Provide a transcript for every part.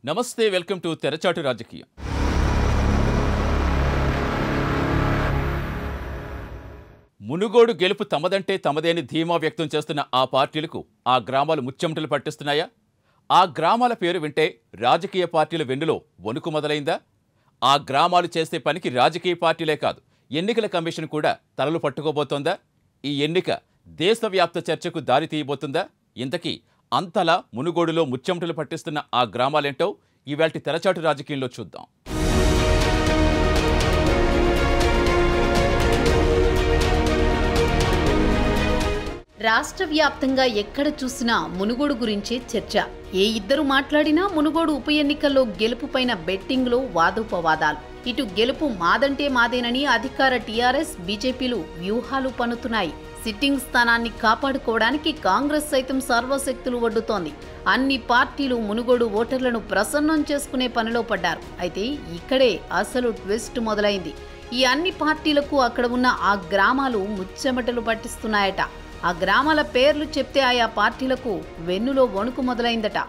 నమస్తే welcome to తెరచాటు రాజకీయం మునుగోడు గెలుపు తమదంటే తమదే అని ధీమా వ్యక్తం చేస్తున్న ఆ పార్టీలకు ఆ గ్రామాలు ముచ్చెమటలు పట్టిస్తున్నాయా ఆ గ్రామాల పేరు వింటే రాజకీయ పార్టీల వెన్నులో వణుకు మొదలైందా ఆ గ్రామాలు చేసే పనికి రాజకీయ పార్టీలే కాదు ఎన్నికల కమిషన్ కూడా తలలు పట్టుకోబోతోందా ఈ ఎన్నిక దేశవ్యాప్త చర్చకు దారి తీయబోతుందా ఇంతకీ అంతలా మునుగోడులో ముచ్చెమటలు పట్టిస్తున్న ఆ గ్రామాలేంటో ఇవాల్టి తెరచాటు రాజకీయంలో చూద్దాం రాష్ట్ర వ్యాప్తంగా ఎక్కడ చూసినా మునుగోడు గురించే చర్చ ఏ ఇద్దరు మాట్లాడినా మునుగోడు ఉప ఎన్నికల్లో గెలుపుపైన బెట్టింగ్లో వాదోపవాదాలు ఇటు గెలుపు మాదంటే మాదేనని అధికార టీఆర్ఎస్ బీజేపీలు వ్యూహాలు పన్నుతున్నాయి సిట్టింగ్ స్థానాన్ని కాపాడుకోవడానికి కాంగ్రెస్ సైతం సర్వశక్తులు వడ్డుతోంది అన్ని పార్టీలు మునుగోడు ఓటర్లను ప్రసన్నం చేసుకునే పనిలో పడ్డారు అయితే ఇక్కడే అసలు ట్విస్ట్ మొదలైంది ఈ అన్ని పార్టీలకు అక్కడ ఉన్న ఆ గ్రామాలు ముచ్చెమటలు పట్టిస్తున్నాయట ఆ గ్రామాల పేర్లు చెప్తే ఆయా పార్టీలకు వెన్నులో వణుకు మొదలైందట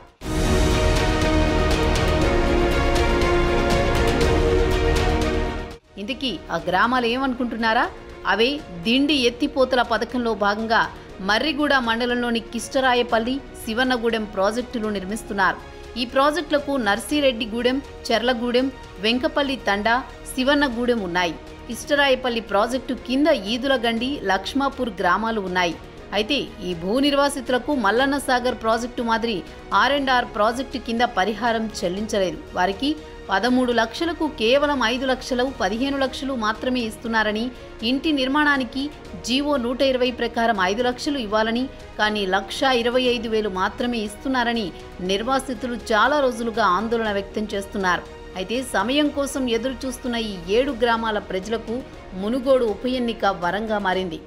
ఇంతకీ ఆ గ్రామాలు ఏమనుకుంటున్నారా అవే దిండి ఎత్తిపోతల పథకంలో భాగంగా మర్రిగూడ మండలంలోని కిష్టరాయపల్లి శివన్నగూడెం ప్రాజెక్టులు నిర్మిస్తున్నారు ఈ ప్రాజెక్టులకు నర్సిరెడ్డిగూడెం చెర్లగూడెం వెంకపల్లి తండా శివన్నగూడెం ఉన్నాయి కిష్టరాయపల్లి ప్రాజెక్టు కింద ఈదులగండి లక్ష్మాపూర్ గ్రామాలు ఉన్నాయి అయితే ఈ భూ నిర్వాసితులకు మల్లన్న సాగర్ ప్రాజెక్టు మాదిరి ఆర్ అండ్ ఆర్ ప్రాజెక్టు కింద పరిహారం చెల్లించలేదు వారికి పదమూడు లక్షలకు కేవలం ఐదు లక్షలు పదిహేను లక్షలు మాత్రమే ఇస్తున్నారని ఇంటి నిర్మాణానికి జీవో నూట ఇరవై ప్రకారం ఐదు లక్షలు ఇవ్వాలని కానీ లక్ష ఇరవై ఐదు వేలు మాత్రమే ఇస్తున్నారని నిర్వాసితులు చాలా రోజులుగా ఆందోళన వ్యక్తం చేస్తున్నారు అయితే సమయం కోసం ఎదురు చూస్తున్న ఈ ఏడు గ్రామాల ప్రజలకు మునుగోడు ఉప ఎన్నిక వరంగా మారింది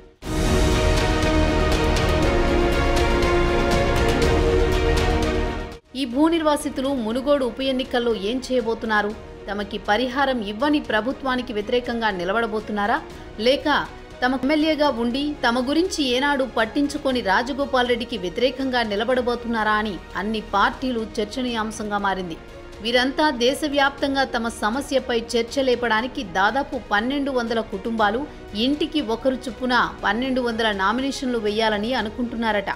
ఈ భూ నిర్వాసితులు మునుగోడు ఉప ఎన్నికల్లో ఏం చేయబోతున్నారు తమకి పరిహారం ఇవ్వని ప్రభుత్వానికి వ్యతిరేకంగా నిలబడబోతున్నారా లేక తమ ఎమ్మెల్యేగా ఉండి తమ గురించి ఏనాడు పట్టించుకొని రాజగోపాల్ రెడ్డికి వ్యతిరేకంగా నిలబడబోతున్నారా అని అన్ని పార్టీలు చర్చనీయాంశంగా మారింది వీరంతా దేశవ్యాప్తంగా తమ సమస్యపై చర్చ లేపడానికి దాదాపు పన్నెండు వందల కుటుంబాలు ఇంటికి ఒకరు చొప్పున పన్నెండు వందల నామినేషన్లు వేయాలని అనుకుంటున్నారట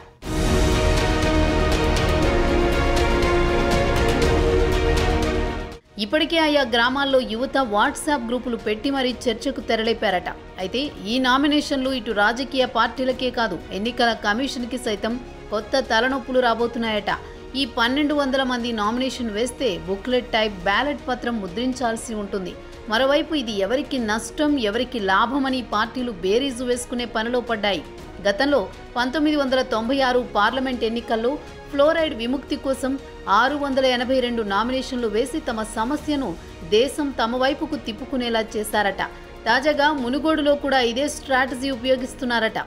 ఇప్పటికే ఆయా గ్రామాల్లో యువత వాట్సాప్ గ్రూపులు పెట్టి మరీ చర్చకు తెరలేపారట అయితే ఈ నామినేషన్లు ఇటు రాజకీయ పార్టీలకే కాదు ఎన్నికల కమిషన్కి సైతం కొత్త తలనొప్పులు రాబోతున్నాయట ఈ పన్నెండు వందల మంది నామినేషన్ వేస్తే బుక్లెట్ టైప్ బ్యాలెట్ పత్రం ముద్రించాల్సి ఉంటుంది మరోవైపు ఇది ఎవరికి నష్టం ఎవరికి లాభమని పార్టీలు బేరీజు వేసుకునే పనిలో పడ్డాయి గతంలో పంతొమ్మిది వందల తొంభై ఆరు పార్లమెంట్ ఎన్నికల్లో ఫ్లోరైడ్ విముక్తి కోసం ఆరు వందల ఎనభై రెండు నామినేషన్లు వేసి తమ సమస్యను దేశం తమ వైపుకు తిప్పుకునేలా చేశారట తాజాగా మునుగోడులో కూడా ఇదే స్ట్రాటజీ ఉపయోగిస్తున్నారట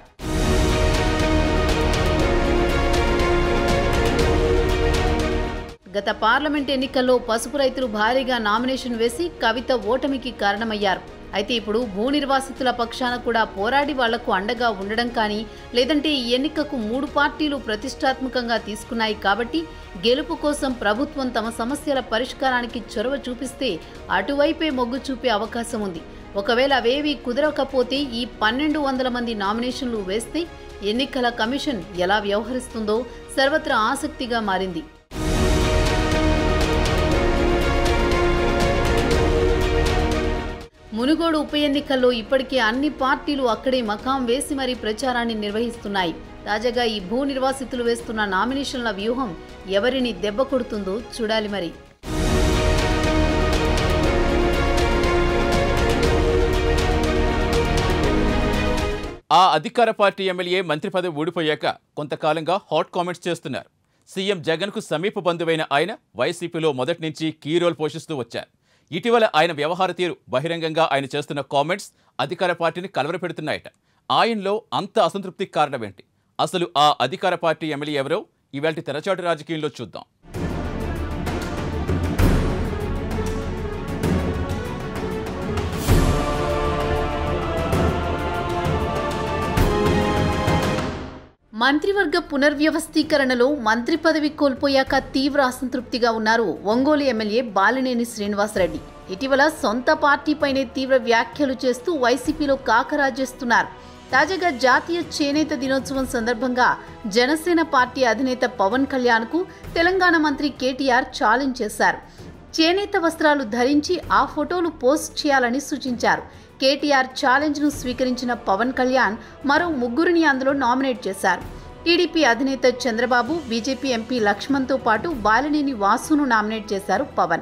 గత పార్లమెంట్ ఎన్నికల్లో పసుపు రైతులు భారీగా నామినేషన్ వేసి కవిత ఓటమికి కారణమయ్యారు అయితే ఇప్పుడు భూ నిర్వాసితుల పక్షాన కూడా పోరాడి వాళ్లకు అండగా ఉండడం కానీ లేదంటే ఈ ఎన్నికకు మూడు పార్టీలు ప్రతిష్టాత్మకంగా తీసుకున్నాయి కాబట్టి గెలుపు కోసం ప్రభుత్వం తమ సమస్యల పరిష్కారానికి చొరవ చూపిస్తే అటువైపే మొగ్గు చూపే అవకాశం ఉంది ఒకవేళ అవేవి కుదరకపోతే ఈ పన్నెండు వందల మంది నామినేషన్లు వేస్తే ఎన్నికల కమిషన్ ఎలా వ్యవహరిస్తుందో సర్వత్రా ఆసక్తిగా మారింది మునుగోడు ఉప ఎన్నికల్లో ఇప్పటికే అన్ని పార్టీలు అక్కడే మకాం వేసి మరీ ప్రచారాన్ని నిర్వహిస్తున్నాయి తాజాగా ఈ భూ నిర్వాసితులు వేస్తున్న నామినేషన్ల వ్యూహం ఎవరిని దెబ్బ కొడుతుందో చూడాలి మరి ఆ అధికార పార్టీ ఎమ్మెల్యే మంత్రి పదవి ఊడిపోయాక కొంతకాలంగా హాట్ కామెంట్స్ చేస్తున్నారు సీఎం జగన్కు సమీప బంధువైన ఆయన వైసీపీలో మొదటి నుంచి కీ రోల్ పోషిస్తూ వచ్చారు ఇటీవల ఆయన వ్యవహార తీరు బహిరంగంగా ఆయన చేస్తున్న కామెంట్స్ అధికార పార్టీని కలవరపెడుతున్నాయట ఆయనలో అంత అసంతృప్తికి కారణమేంటి అసలు ఆ అధికార పార్టీ ఎమ్మెల్యే ఎవరో ఇవాళ తెరచాటు రాజకీయంలో చూద్దాం మా మంత్రివర్గ పునర్వ్యవస్థీకరణలో మంత్రి పదవి కోల్పోయాక తీవ్ర అసంతృప్తిగా ఉన్నారు ఒంగోలు ఎమ్మెల్యే బాలినేని శ్రీనివాసరెడ్డి ఇటీవల సొంత పార్టీపైనే తీవ్ర వ్యాఖ్యలు చేస్తూ వైసీపీలో కాకరాజేస్తున్నారు తాజాగా జాతీయ చేనేత దినోత్సవం సందర్భంగా జనసేన పార్టీ అధినేత పవన్ కళ్యాణ్కు తెలంగాణ మంత్రి కేటీఆర్ ఛాలెంజ్ చేశారు చేనేత వస్త్రాలు ధరించి ఆ ఫోటోలు పోస్ట్ చేయాలని సూచించారు కేటీఆర్ ఛాలెంజ్ను స్వీకరించిన పవన్ కళ్యాణ్ మరో ముగ్గురిని అందులో నామినేట్ చేశారు టీడీపీ అధినేత చంద్రబాబు బీజేపీ ఎంపీ లక్ష్మణ్తో పాటు బాలినేని వాసును నామినేట్ చేశారు పవన్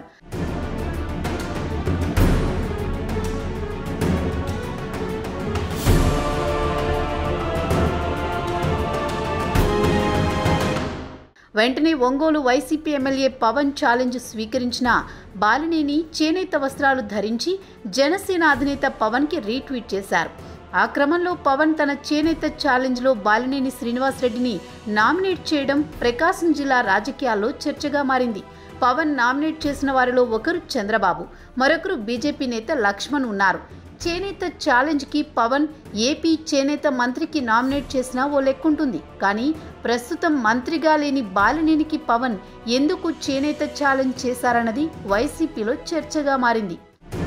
వెంటనే Ongole YCP MLA Pawan challenge స్వీకరించిన బాలినేని చేనేత వస్త్రాలు ధరించి జనసేన అధినేత పవన్కి రీట్వీట్ చేశారు ఆ క్రమంలో పవన్ తన చేనేత ఛాలెంజ్లో బాలినేని శ్రీనివాసరెడ్డిని నామినేట్ చేయడం ప్రకాశం జిల్లా రాజకీయాల్లో చర్చగా మారింది పవన్ నామినేట్ చేసిన వారిలో ఒకరు చంద్రబాబు మరొకరు బీజేపీ నేత లక్ష్మణ్ ఉన్నారు చేనేత ఛాలెంజ్కి పవన్ ఏపీ చేనేత మంత్రికి నామినేట్ చేసినా ఓ లెక్కుంటుంది కానీ ప్రస్తుతం మంత్రిగా లేని బాలినేనికి పవన్ ఎందుకు చేనేత ఛాలెంజ్ చేశారన్నది వైసీపీలో చర్చగా మారింది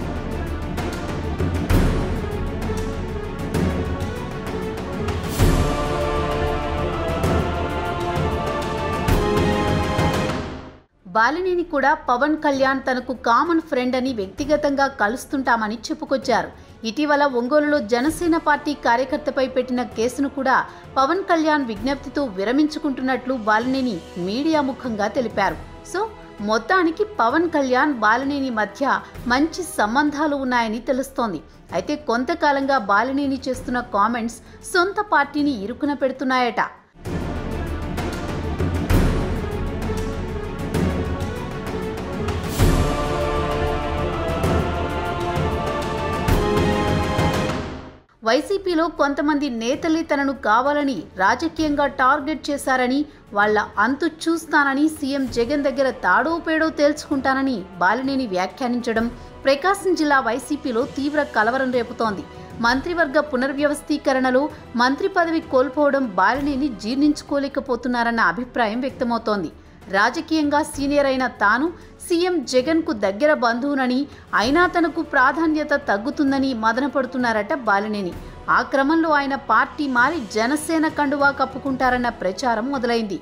బాలినేని కూడా పవన్ కళ్యాణ్ తనకు కామన్ ఫ్రెండ్ అని వ్యక్తిగతంగా కలుస్తుంటామని చెప్పుకొచ్చారు ఇటీవల ఒంగోలులో జనసేన పార్టీ కార్యకర్తపై పెట్టిన కేసును కూడా పవన్ కళ్యాణ్ విజ్ఞప్తితో విరమించుకుంటున్నట్లు బాలినేని మీడియా ముఖంగా తెలిపారు సో మొత్తానికి పవన్ కళ్యాణ్ బాలినేని మధ్య మంచి సంబంధాలు ఉన్నాయని తెలుస్తోంది అయితే కొంతకాలంగా బాలినేని చేస్తున్న కామెంట్స్ సొంత పార్టీని ఇరుకున పెడుతున్నాయట వైసీపీలో కొంతమంది నేతలే తనను కావాలని రాజకీయంగా టార్గెట్ చేశారని వాళ్ళ అంతు చూస్తానని సీఎం జగన్ దగ్గర తాడో పేడో తేల్చుకుంటానని బాలినేని వ్యాఖ్యానించడం ప్రకాశం జిల్లా వైసీపీలో తీవ్ర కలవరం రేపుతోంది మంత్రివర్గ పునర్వ్యవస్థీకరణలో మంత్రి పదవి కోల్పోవడం బాలినేని జీర్ణించుకోలేకపోతున్నారన్న అభిప్రాయం వ్యక్తమవుతోంది రాజకీయంగా సీనియర్ అయిన తాను సీఎం జగన్కు దగ్గర బంధువునని అయినా తనకు ప్రాధాన్యత తగ్గుతుందని మదనపడుతున్నారట బాలినేని ఆ క్రమంలో ఆయన పార్టీ మారి జనసేన కండువా కప్పుకుంటారన్న ప్రచారం మొదలైంది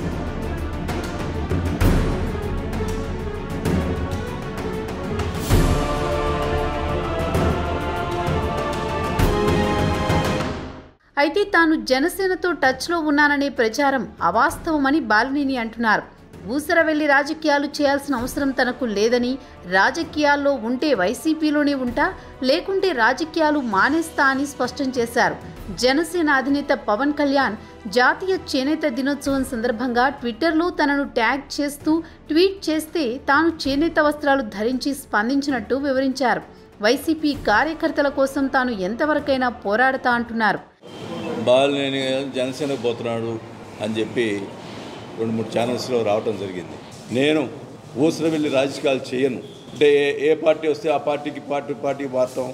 అయితే తాను జనసేనతో టచ్లో ఉన్నాననే ప్రచారం అవాస్తవమని బాలినేని అంటున్నారు ఊసర వెళ్లి రాజకీయాలు చేయాల్సిన అవసరం తనకు లేదని రాజకీయాల్లో ఉంటే వైసీపీలోనే ఉంటా లేకుంటే రాజకీయాలు మానేస్తా అని స్పష్టం చేశారు జనసేన అధినేత పవన్ కళ్యాణ్ జాతీయ చేనేత దినోత్సవం సందర్భంగా ట్విట్టర్లో తనను ట్యాగ్ చేస్తూ ట్వీట్ చేస్తే తాను చేనేత వస్త్రాలు ధరించి స్పందించినట్టు వివరించారు వైసీపీ కార్యకర్తల కోసం తాను ఎంతవరకైనా పోరాడతా అంటున్నారు బాలినేని జనసేనకు పోతున్నాడు అని చెప్పి రెండు మూడు ఛానల్స్లో రావటం జరిగింది నేను ఊసర వెళ్ళి రాజకీయాలు చేయను అంటే ఏ ఏ పార్టీ వస్తే ఆ పార్టీకి పార్టీ పార్టీకి మారటం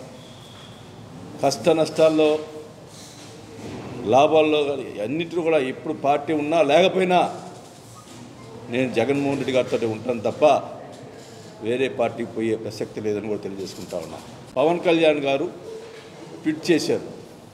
కష్ట నష్టాల్లో లాభాల్లో అన్నింటిలో కూడా ఇప్పుడు పార్టీ ఉన్నా లేకపోయినా నేను జగన్మోహన్ రెడ్డి గారితో ఉంటాను తప్ప వేరే పార్టీకి పోయే ప్రసక్తి లేదని కూడా తెలియజేసుకుంటా ఉన్నా పవన్ కళ్యాణ్ గారు ట్వీట్ చేశారు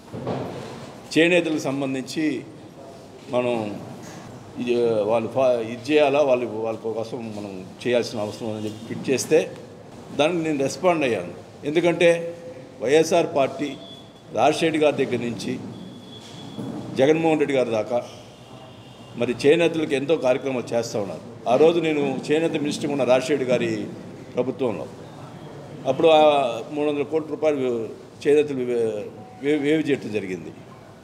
చేనేతలకు సంబంధించి మనం ఇది వాళ్ళు ఫా ఇది చేయాలా వాళ్ళు వాళ్ళ కోసం మనం చేయాల్సిన అవసరం అని చెప్పి ఫిట్ చేస్తే దానికి నేను రెస్పాండ్ అయ్యాను ఎందుకంటే వైఎస్ఆర్ పార్టీ రాజశేఖర్ గారి దగ్గర నుంచి జగన్మోహన్ రెడ్డి గారి దాకా మరి చేనేతలకు ఎంతో కార్యక్రమాలు చేస్తూ ఉన్నారు ఆ రోజు నేను చేనేత మినిస్టర్ ఉన్న రాజశేఖర్ గారి ప్రభుత్వంలో అప్పుడు ఆ మూడు వందల కోట్ల రూపాయలు చేనేతలు వే- వే- వేవి చేయటం జరిగింది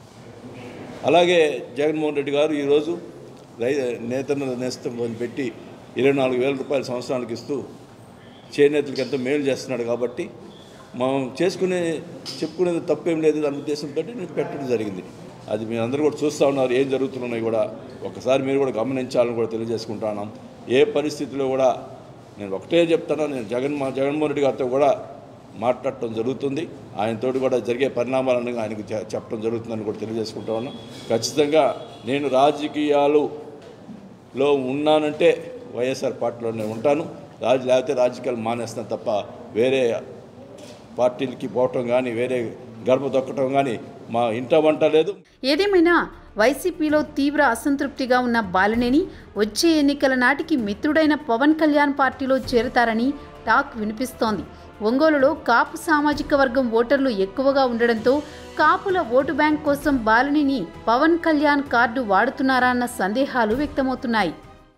అలాగే జగన్మోహన్ రెడ్డి గారు ఈరోజు రై నేతన్న నేస్తం అని పెట్టి ఇరవై నాలుగు వేల రూపాయల సంవత్సరానికి ఇస్తూ చేనేతలకు ఎంతో మేలు చేస్తున్నాడు కాబట్టి మనం చేసుకునే చెప్పుకునేది తప్పేం లేదు దాని ఉద్దేశంతో నేను పెట్టడం జరిగింది అది మీరు అందరూ కూడా చూస్తూ ఉన్నారు ఏం జరుగుతున్నాయి కూడా ఒకసారి మీరు కూడా గమనించాలని కూడా తెలియజేసుకుంటున్నాం ఏ పరిస్థితిలో కూడా నేను ఒకటే చెప్తాను నేను జగన్ మా జగన్మోహన్ రెడ్డి గారితో కూడా మాట్లాడటం జరుగుతుంది ఆయనతోటి కూడా జరిగే పరిణామాలను ఆయనకు చె- చెప్పడం జరుగుతుందని కూడా తెలియజేసుకుంటా ఉన్నాం ఖచ్చితంగా నేను రాజకీయాలులో ఉన్నానంటే వైఎస్ఆర్ పార్టీలో నేను ఉంటాను రాజ లేకపోతే రాజకీయాలు మానేస్తాను తప్ప వేరే పార్టీలకి పోవటం కానీ వేరే గడప దొక్కటం కానీ మా ఇంట వంట లేదు ఏదేమైనా వైసీపీలో తీవ్ర అసంతృప్తిగా ఉన్న బాలినేని వచ్చే ఎన్నికల నాటికి మిత్రుడైన పవన్ కళ్యాణ్ పార్టీలో చేరతారని టాక్ వినిపిస్తోంది ఒంగోలులో కాపు సామాజిక వర్గం ఓటర్లు ఎక్కువగా ఉండడంతో కాపుల ఓటు బ్యాంక్ కోసం బాలినేని పవన్ కళ్యాణ్ కార్డు వాడుతున్నారా అన్న సందేహాలు వ్యక్తమవుతున్నాయి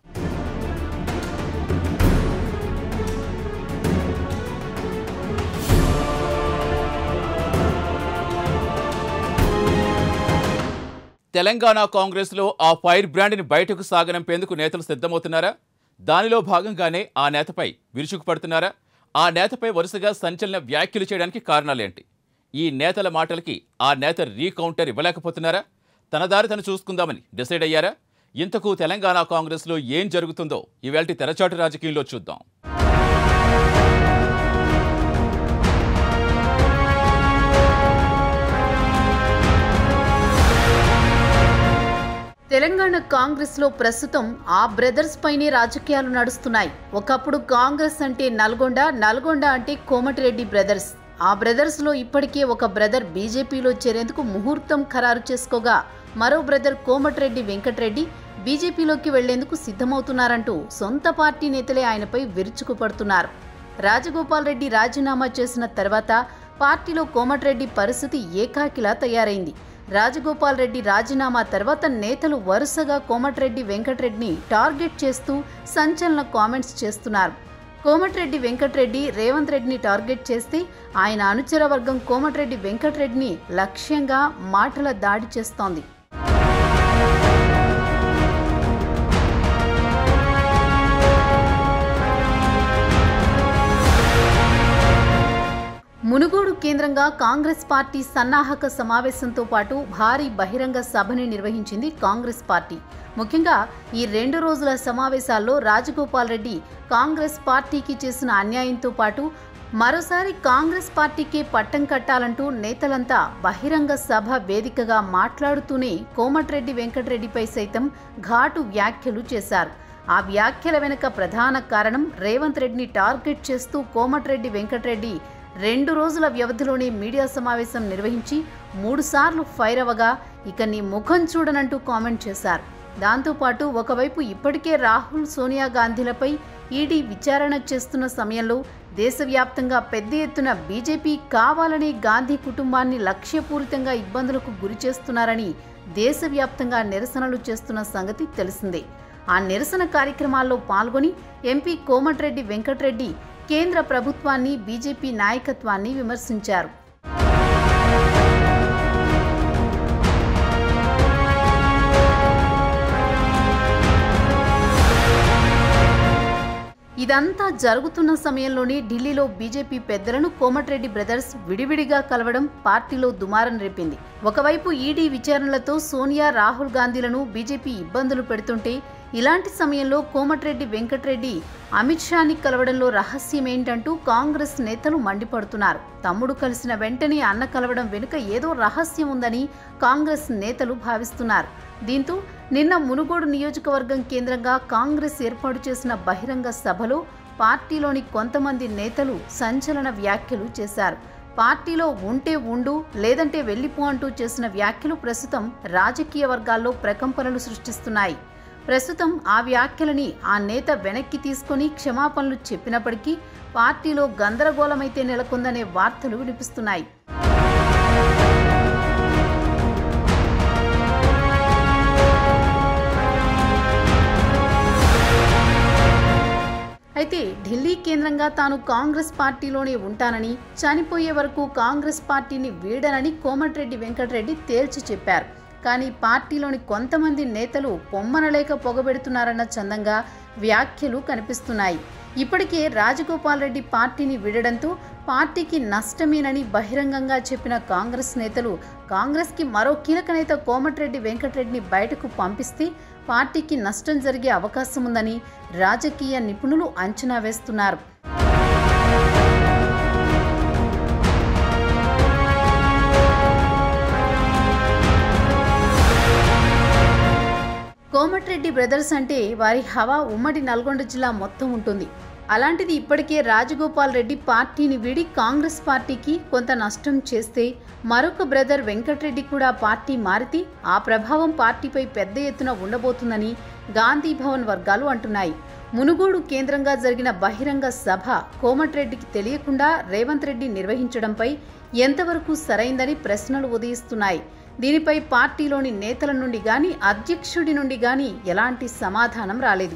తెలంగాణ కాంగ్రెస్లో ఆ ఫైర్ బ్రాండ్ని బయటకు సాగనంపేందుకు నేతలు సిద్ధమవుతున్నారా దానిలో భాగంగానే ఆ నేతపై విరుచుకుపడుతున్నారా ఆ నేతపై వరుసగా సంచలన వ్యాఖ్యలు చేయడానికి కారణాలేంటి ఈ నేతల మాటలకి ఆ నేత రీకౌంటర్ ఇవ్వలేకపోతున్నారా తన దారి తను చూసుకుందామని డిసైడ్ అయ్యారా ఇంతకు తెలంగాణ కాంగ్రెస్లో ఏం జరుగుతుందో ఇవాల్టి తెరచాటు రాజకీయంలో చూద్దాం తెలంగాణ కాంగ్రెస్ లో ప్రస్తుతం ఆ బ్రదర్స్ పైనే రాజకీయాలు నడుస్తున్నాయి ఒకప్పుడు కాంగ్రెస్ అంటే నల్గొండ నల్గొండ అంటే కోమటిరెడ్డి బ్రదర్స్ ఆ బ్రదర్స్ లో ఇప్పటికే ఒక బ్రదర్ బీజేపీలో చేరేందుకు ముహూర్తం ఖరారు చేసుకోగా మరో బ్రదర్ కోమటిరెడ్డి వెంకటరెడ్డి బీజేపీలోకి వెళ్లేందుకు సిద్ధమవుతున్నారంటూ సొంత పార్టీ నేతలే ఆయనపై విరుచుకుపడుతున్నారు రాజగోపాల్ రెడ్డి రాజీనామా చేసిన తర్వాత పార్టీలో కోమటిరెడ్డి పరిస్థితి ఏకాకిలా తయారైంది రాజగోపాల్ రెడ్డి రాజీనామా తర్వాత నేతలు వరుసగా కోమటిరెడ్డి వెంకటరెడ్డిని టార్గెట్ చేస్తూ సంచలన కామెంట్స్ చేస్తున్నారు కోమటిరెడ్డి వెంకటరెడ్డి రేవంత్ రెడ్డిని టార్గెట్ చేస్తే ఆయన అనుచర వర్గం కోమటిరెడ్డి వెంకటరెడ్డిని లక్ష్యంగా మాటల దాడి చేస్తోంది మునుగోడు కేంద్రంగా కాంగ్రెస్ పార్టీ సన్నాహక సమావేశంతో పాటు భారీ బహిరంగ సభని నిర్వహించింది కాంగ్రెస్ పార్టీ ముఖ్యంగా ఈ రెండు రోజుల సమావేశాల్లో రాజగోపాల్ రెడ్డి కాంగ్రెస్ పార్టీకి చేసిన అన్యాయంతో పాటు మరోసారి కాంగ్రెస్ పార్టీకే పట్టం కట్టాలంటూ నేతలంతా బహిరంగ సభ వేదికగా మాట్లాడుతూనే కోమటిరెడ్డి వెంకటరెడ్డిపై సైతం ఘాటు వ్యాఖ్యలు చేశారు ఆ వ్యాఖ్యల వెనుక ప్రధాన కారణం రేవంత్ రెడ్డిని టార్గెట్ చేస్తూ కోమటిరెడ్డి వెంకటరెడ్డి రెండు రోజుల వ్యవధిలోనే మీడియా సమావేశం నిర్వహించి మూడుసార్లు ఫైర్ అవ్వగా ఇక నీ ముఖం చూడనంటూ కామెంట్ చేశారు దాంతోపాటు ఒకవైపు ఇప్పటికే రాహుల్ సోనియా గాంధీలపై ఈడీ విచారణ చేస్తున్న సమయంలో దేశవ్యాప్తంగా పెద్ద ఎత్తున బీజేపీ కావాలని గాంధీ కుటుంబాన్ని లక్ష్యపూరితంగా ఇబ్బందులకు గురి చేస్తున్నారని దేశవ్యాప్తంగా నిరసనలు చేస్తున్న సంగతి తెలిసిందే ఆ నిరసన కార్యక్రమాల్లో పాల్గొని ఎంపీ కోమటిరెడ్డి వెంకటరెడ్డి కేంద్ర ప్రభుత్వాన్ని బీజేపీ నాయకత్వాన్ని విమర్శించారు ఇదంతా జరుగుతున్న సమయంలోనే ఢిల్లీలో బీజేపీ పెద్దలను కోమటిరెడ్డి బ్రదర్స్ విడివిడిగా కలవడం పార్టీలో దుమారం రేపింది ఒకవైపు ఈడీ విచారణలతో సోనియా రాహుల్ గాంధీలను బీజేపీ ఇబ్బందులు పెడుతుంటే ఇలాంటి సమయంలో కోమటిరెడ్డి వెంకటరెడ్డి అమిత్ షాని కలవడంలో రహస్యం ఏంటంటూ కాంగ్రెస్ నేతలు మండిపడుతున్నారు తమ్ముడు కలిసిన వెంటనే అన్న కలవడం వెనుక ఏదో రహస్యం ఉందని కాంగ్రెస్ నేతలు భావిస్తున్నారు దీంతో నిన్న మునుగోడు నియోజకవర్గం కేంద్రంగా కాంగ్రెస్ ఏర్పాటు చేసిన బహిరంగ సభలో పార్టీలోని కొంతమంది నేతలు సంచలన వ్యాఖ్యలు చేశారు పార్టీలో ఉంటే ఉండు లేదంటే వెళ్ళిపో అంటూ చేసిన వ్యాఖ్యలు ప్రస్తుతం రాజకీయ వర్గాల్లో ప్రకంపనలు సృష్టిస్తున్నాయి ప్రస్తుతం ఆ వ్యాఖ్యలని ఆ నేత వెనక్కి తీసుకొని క్షమాపణలు చెప్పినప్పటికీ పార్టీలో గందరగోళమైతే నెలకొందనే వార్తలు వినిపిస్తున్నాయి అయితే ఢిల్లీ కేంద్రంగా తాను కాంగ్రెస్ పార్టీలోనే ఉంటానని చనిపోయే వరకు కాంగ్రెస్ పార్టీని వీడనని కోమటిరెడ్డి వెంకటరెడ్డి తేల్చి చెప్పారు కానీ పార్టీలోని కొంతమంది నేతలు పొమ్మనలేక పొగబెడుతున్నారన్న చందంగా వ్యాఖ్యలు కనిపిస్తున్నాయి ఇప్పటికే రాజగోపాల్ రెడ్డి పార్టీని వీడడంతో పార్టీకి నష్టమేనని బహిరంగంగా చెప్పిన కాంగ్రెస్ నేతలు కాంగ్రెస్కి మరో కీలక నేత కోమటిరెడ్డి వెంకటరెడ్డిని బయటకు పంపిస్తే పార్టీకి నష్టం జరిగే అవకాశం ఉందని రాజకీయ నిపుణులు అంచనా వేస్తున్నారు కోమటిరెడ్డి బ్రదర్స్ అంటే వారి హవా ఉమ్మడి నల్గొండ జిల్లా మొత్తం ఉంటుంది అలాంటిది ఇప్పటికే రాజగోపాల్ రెడ్డి పార్టీని వీడి కాంగ్రెస్ పార్టీకి కొంత నష్టం చేస్తే మరొక బ్రదర్ వెంకటరెడ్డి కూడా పార్టీ మారితే ఆ ప్రభావం పార్టీపై పెద్ద ఎత్తున ఉండబోతుందని గాంధీ భవన్ వర్గాలు అంటున్నాయి మునుగోడు కేంద్రంగా జరిగిన బహిరంగ సభ కోమటిరెడ్డికి తెలియకుండా రేవంత్ రెడ్డి నిర్వహించడంపై ఎంతవరకు సరైందని ప్రశ్నలు ఉదయిస్తున్నాయి దీనిపై పార్టీలోని నేతల నుండి గాని అధ్యక్షుడి నుండి గాని ఎలాంటి సమాధానం రాలేదు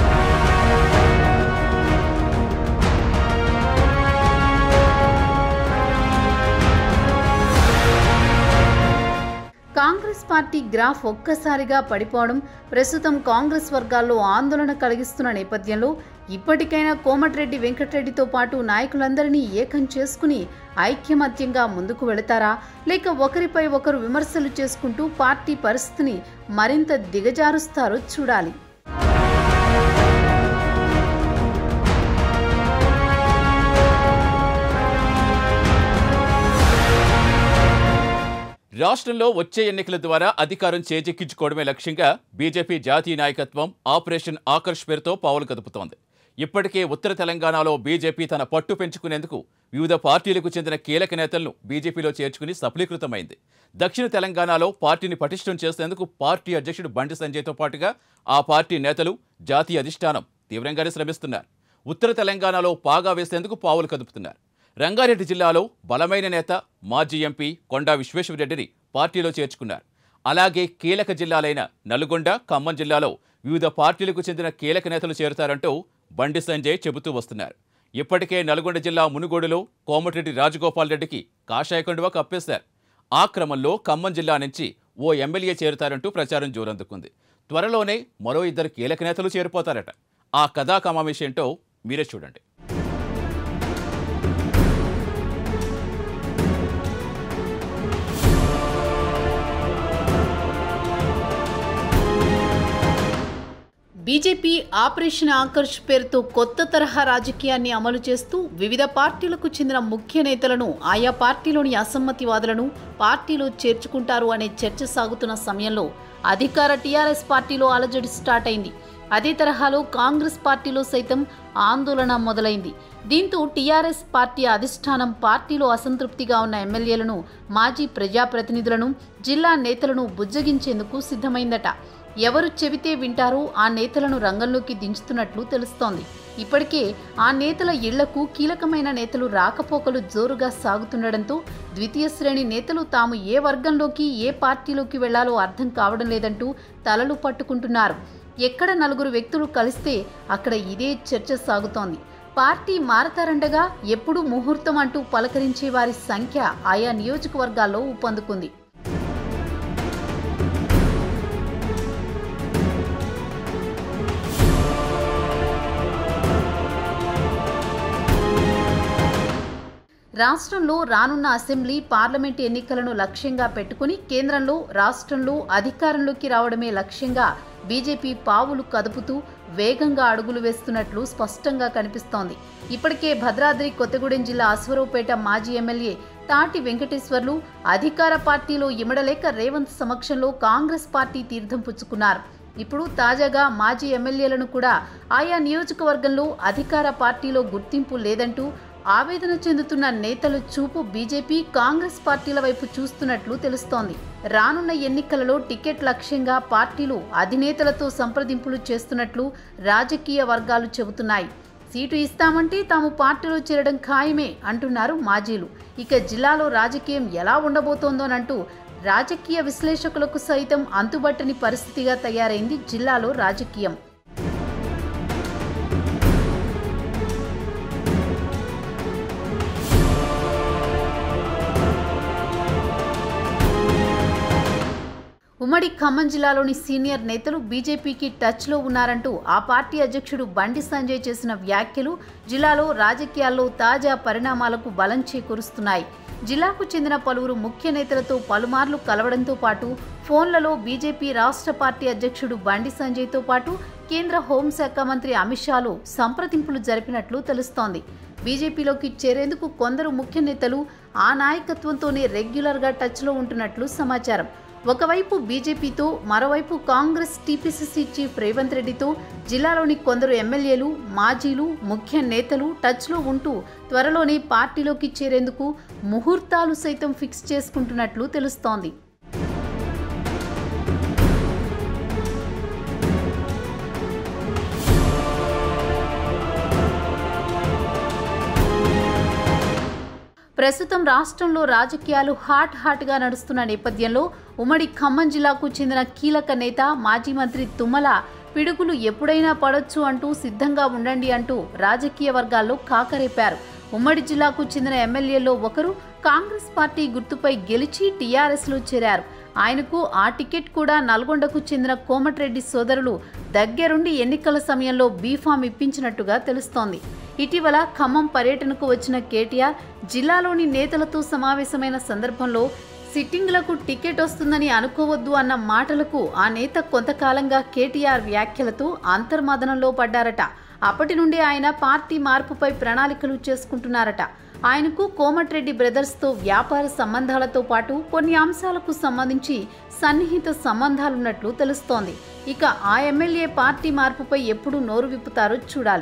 కాంగ్రెస్ పార్టీ గ్రాఫ్ ఒక్కసారిగా పడిపోవడం ప్రస్తుతం కాంగ్రెస్ వర్గాల్లో ఆందోళన కలిగిస్తున్న నేపథ్యంలో ఇప్పటికైనా కోమటిరెడ్డి వెంకటరెడ్డితో పాటు నాయకులందరినీ ఏకం చేసుకుని ఐక్యమత్యంగా ముందుకు వెళతారా లేక ఒకరిపై ఒకరు విమర్శలు చేసుకుంటూ పార్టీ పరిస్థితిని మరింత దిగజారుస్తారో చూడాలి రాష్ట్రంలో వచ్చే ఎన్నికల ద్వారా అధికారం చేజెక్కించుకోవడమే లక్ష్యంగా బీజేపీ జాతీయ నాయకత్వం ఆపరేషన్ ఆకర్ష్ పేరుతో పావులు కదుపుతోంది ఇప్పటికే ఉత్తర తెలంగాణలో బీజేపీ తన పట్టు పెంచుకునేందుకు వివిధ పార్టీలకు చెందిన కీలక నేతలను బీజేపీలో చేర్చుకుని సఫలీకృతమైంది దక్షిణ తెలంగాణలో పార్టీని పటిష్టం చేసేందుకు పార్టీ అధ్యక్షుడు బండి సంజయ్తో పాటుగా ఆ పార్టీ నేతలు జాతీయ అధిష్టానం తీవ్రంగానే శ్రమిస్తున్నారు ఉత్తర తెలంగాణలో పాగా వేసేందుకు పావులు కదుపుతున్నారు రంగారెడ్డి జిల్లాలో బలమైన నేత మాజీ ఎంపీ కొండా విశ్వేశ్వరరెడ్డిని పార్టీలో చేర్చుకున్నారు అలాగే కీలక జిల్లాలైన నల్గొండ ఖమ్మం జిల్లాలో వివిధ పార్టీలకు చెందిన కీలక నేతలు చేరుతారంటూ బండి సంజయ్ చెబుతూ వస్తున్నారు ఇప్పటికే నల్గొండ జిల్లా మునుగోడులో కోమటిరెడ్డి రాజగోపాల్ రెడ్డికి కాషాయ కండువా కప్పేశారు ఆ క్రమంలో ఖమ్మం జిల్లా నుంచి ఓ ఎమ్మెల్యే చేరుతారంటూ ప్రచారం జోరందుకుంది త్వరలోనే మరో ఇద్దరు కీలక నేతలు చేరిపోతారట ఆ కథా కమామేషేంటో మీరే చూడండి బీజేపీ ఆపరేషన్ ఆకర్ష్ పేరుతో కొత్త తరహా రాజకీయాన్ని అమలు చేస్తూ వివిధ పార్టీలకు చెందిన ముఖ్య నేతలను ఆయా పార్టీలోని అసమ్మతివాదులను పార్టీలో చేర్చుకుంటారు అనే చర్చ సాగుతున్న సమయంలో అధికార టీఆర్ఎస్ పార్టీలో అలజడి స్టార్ట్ అయింది అదే తరహాలో కాంగ్రెస్ పార్టీలో సైతం ఆందోళన మొదలైంది దీంతో టీఆర్ఎస్ పార్టీ అధిష్టానం పార్టీలో అసంతృప్తిగా ఉన్న ఎమ్మెల్యేలను మాజీ ప్రజాప్రతినిధులను జిల్లా నేతలను బుజ్జగించేందుకు సిద్ధమైందట ఎవరు చెబితే వింటారో ఆ నేతలను రంగంలోకి దించుతున్నట్లు తెలుస్తోంది ఇప్పటికే ఆ నేతల ఇళ్లకు కీలకమైన నేతలు రాకపోకలు జోరుగా సాగుతుండడంతో ద్వితీయ శ్రేణి నేతలు తాము ఏ వర్గంలోకి ఏ పార్టీలోకి వెళ్లాలో అర్థం కావడం లేదంటూ తలలు పట్టుకుంటున్నారు ఎక్కడ నలుగురు వ్యక్తులు కలిస్తే అక్కడ ఇదే చర్చ సాగుతోంది పార్టీ మారతారండగా ఎప్పుడు ముహూర్తం అంటూ పలకరించే వారి సంఖ్య ఆయా నియోజకవర్గాల్లో ఊపందుకుంది రాష్ట్రంలో రానున్న అసెంబ్లీ పార్లమెంటు ఎన్నికలను లక్ష్యంగా పెట్టుకుని కేంద్రంలో రాష్ట్రంలో అధికారంలోకి రావడమే లక్ష్యంగా బీజేపీ పావులు కదుపుతూ వేగంగా అడుగులు వేస్తున్నట్లు స్పష్టంగా కనిపిస్తోంది ఇప్పటికే భద్రాద్రి కొత్తగూడెం జిల్లా అశ్వరావుపేట మాజీ ఎమ్మెల్యే తాటి వెంకటేశ్వర్లు అధికార పార్టీలో ఇమడలేక రేవంత్ సమక్షంలో కాంగ్రెస్ పార్టీ తీర్థం పుచ్చుకున్నారు ఇప్పుడు తాజాగా మాజీ ఎమ్మెల్యేలను కూడా ఆయా నియోజకవర్గంలో అధికార పార్టీలో గుర్తింపు లేదంటూ ఆవేదన చెందుతున్న నేతల చూపు బీజేపీ కాంగ్రెస్ పార్టీల వైపు చూస్తున్నట్లు తెలుస్తోంది రానున్న ఎన్నికలలో టికెట్ లక్ష్యంగా పార్టీలు అధినేతలతో సంప్రదింపులు చేస్తున్నట్లు రాజకీయ వర్గాలు చెబుతున్నాయి సీటు ఇస్తామంటే తాము పార్టీలో చేరడం ఖాయమే అంటున్నారు మాజీలు ఇక జిల్లాలో రాజకీయం ఎలా ఉండబోతోందోనంటూ రాజకీయ విశ్లేషకులకు సైతం అంతుబట్టని పరిస్థితిగా తయారైంది జిల్లాలో రాజకీయం ఉమ్మడి ఖమ్మం జిల్లాలోని సీనియర్ నేతలు బీజేపీకి టచ్లో ఉన్నారంటూ ఆ పార్టీ అధ్యక్షుడు బండి సంజయ్ చేసిన వ్యాఖ్యలు జిల్లాలో రాజకీయాల్లో తాజా పరిణామాలకు బలం చేకూరుస్తున్నాయి జిల్లాకు చెందిన పలువురు ముఖ్య నేతలతో పలుమార్లు కలవడంతో పాటు ఫోన్లలో బీజేపీ రాష్ట్ర పార్టీ అధ్యక్షుడు బండి సంజయ్తో పాటు కేంద్ర హోంశాఖ మంత్రి అమిత్ షాలు సంప్రదింపులు జరిపినట్లు తెలుస్తోంది బీజేపీలోకి చేరేందుకు కొందరు ముఖ్య నేతలు ఆ నాయకత్వంతోనే రెగ్యులర్గా టచ్లో ఉంటున్నట్లు సమాచారం ఒకవైపు బీజేపీతో మరోవైపు కాంగ్రెస్ టీపీసీసీ చీఫ్ రేవంత్ రెడ్డితో జిల్లాలోని కొందరు ఎమ్మెల్యేలు మాజీలు ముఖ్య నేతలు టచ్లో ఉంటూ త్వరలోనే పార్టీలోకి చేరేందుకు ముహూర్తాలు సైతం ఫిక్స్ చేసుకుంటున్నట్లు తెలుస్తోంది ప్రస్తుతం రాష్ట్రంలో రాజకీయాలు హాట్ హాట్గా నడుస్తున్న నేపథ్యంలో ఉమ్మడి ఖమ్మం జిల్లాకు చెందిన కీలక నేత మాజీ మంత్రి తుమ్మల పిడుగులు ఎప్పుడైనా పడొచ్చు అంటూ సిద్ధంగా ఉండండి అంటూ రాజకీయ వర్గాల్లో కాకరేపారు ఉమ్మడి జిల్లాకు చెందిన ఎమ్మెల్యేలో ఒకరు కాంగ్రెస్ పార్టీ గుర్తుపై గెలిచి టీఆర్ఎస్లో చేరారు ఆయనకు ఆ టికెట్ కూడా నల్గొండకు చెందిన కోమటిరెడ్డి సోదరులు దగ్గరుండి ఎన్నికల సమయంలో బీఫామ్ ఇప్పించినట్టుగా తెలుస్తోంది ఇటీవల ఖమ్మం పర్యటనకు వచ్చిన కేటీఆర్ జిల్లాలోని నేతలతో సమావేశమైన సందర్భంలో సిట్టింగ్లకు టికెట్ వస్తుందని అనుకోవద్దు అన్న మాటలకు ఆ నేత కొంతకాలంగా కేటీఆర్ వ్యాఖ్యలతో అంతర్మదనంలో పడ్డారట అప్పటి నుండి ఆయన పార్టీ మార్పుపై ప్రణాళికలు చేసుకుంటున్నారట ఆయనకు కోమటిరెడ్డి బ్రదర్స్తో వ్యాపార సంబంధాలతో పాటు కొన్ని అంశాలకు సంబంధించి సన్నిహిత సంబంధాలున్నట్లు తెలుస్తోంది ఇక ఆ ఎమ్మెల్యే పార్టీ మార్పుపై ఎప్పుడు నోరు విప్పుతారో చూడాలి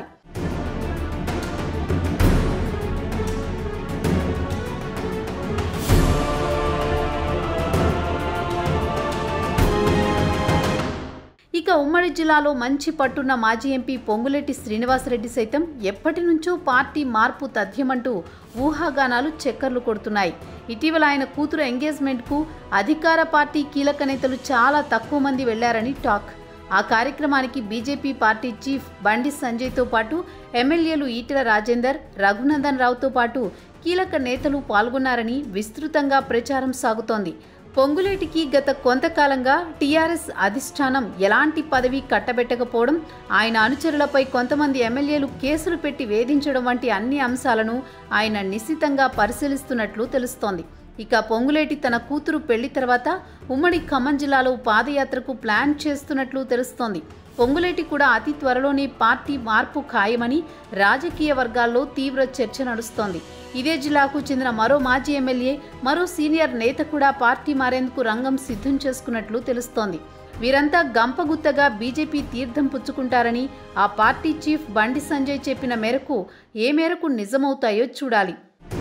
ఇక ఉమ్మడి జిల్లాలో మంచి పట్టున్న మాజీ ఎంపీ పొంగులేటి శ్రీనివాసరెడ్డి సైతం ఎప్పటి నుంచో పార్టీ మార్పు తథ్యమంటూ ఊహాగానాలు చక్కర్లు కొడుతున్నాయి ఇటీవల ఆయన కూతురు ఎంగేజ్మెంట్కు అధికార పార్టీ కీలక నేతలు చాలా తక్కువ మంది వెళ్లారని టాక్ ఆ కార్యక్రమానికి బీజేపీ పార్టీ చీఫ్ బండి సంజయ్తో పాటు ఎమ్మెల్యేలు ఈటెల రాజేందర్ రఘునందన్ రావుతో పాటు కీలక నేతలు పాల్గొన్నారని విస్తృతంగా ప్రచారం సాగుతోంది పొంగులేటికి గత కొంతకాలంగా టీఆర్ఎస్ అధిష్టానం ఎలాంటి పదవి కట్టబెట్టకపోవడం ఆయన అనుచరులపై కొంతమంది ఎమ్మెల్యేలు కేసులు పెట్టి వేధించడం వంటి అన్ని అంశాలను ఆయన నిశితంగా పరిశీలిస్తున్నట్లు తెలుస్తోంది ఇక పొంగులేటి తన కూతురు పెళ్లి తర్వాత ఉమ్మడి ఖమ్మం జిల్లాలో పాదయాత్రకు ప్లాన్ చేస్తున్నట్లు తెలుస్తోంది పొంగులేటి కూడా అతి త్వరలోనే పార్టీ మార్పు ఖాయమని రాజకీయ వర్గాల్లో తీవ్ర చర్చ నడుస్తోంది ఇదే జిల్లాకు చెందిన మరో మాజీ ఎమ్మెల్యే మరో సీనియర్ నేత కూడా పార్టీ మారేందుకు రంగం సిద్ధం చేసుకున్నట్లు తెలుస్తోంది వీరంతా గంపగుత్తగా బీజేపీ తీర్థం పుచ్చుకుంటారని ఆ పార్టీ చీఫ్ బండి సంజయ్ చెప్పిన మేరకు ఏ మేరకు నిజమవుతాయో చూడాలి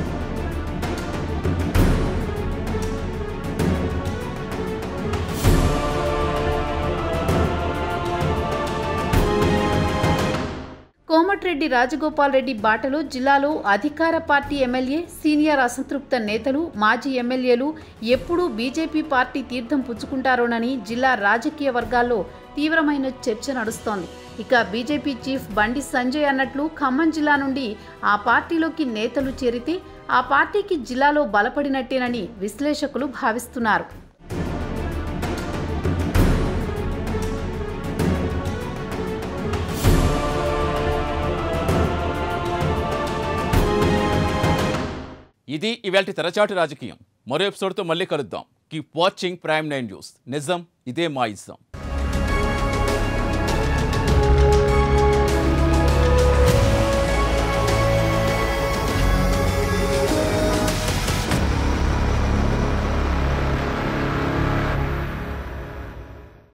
కోమటిరెడ్డి రాజగోపాల్ రెడ్డి బాటలో జిల్లాలో అధికార పార్టీ ఎమ్మెల్యే సీనియర్ అసంతృప్త నేతలు మాజీ ఎమ్మెల్యేలు ఎప్పుడూ బీజేపీ పార్టీ తీర్థం పుచ్చుకుంటారోనని జిల్లా రాజకీయ వర్గాల్లో తీవ్రమైన చర్చ నడుస్తోంది ఇక బీజేపీ చీఫ్ బండి సంజయ్ అన్నట్లు ఖమ్మం జిల్లా నుండి ఆ పార్టీలోకి నేతలు చేరితే ఆ పార్టీకి జిల్లాలో బలపడినట్టేనని విశ్లేషకులు భావిస్తున్నారు ఇది ఇవాళ తెరచాటు రాజకీయం మరో ఎపిసోడ్తో మళ్ళీ కలుద్దాం keep watching prime nine news నిజం ఇదే మా ఇష్టం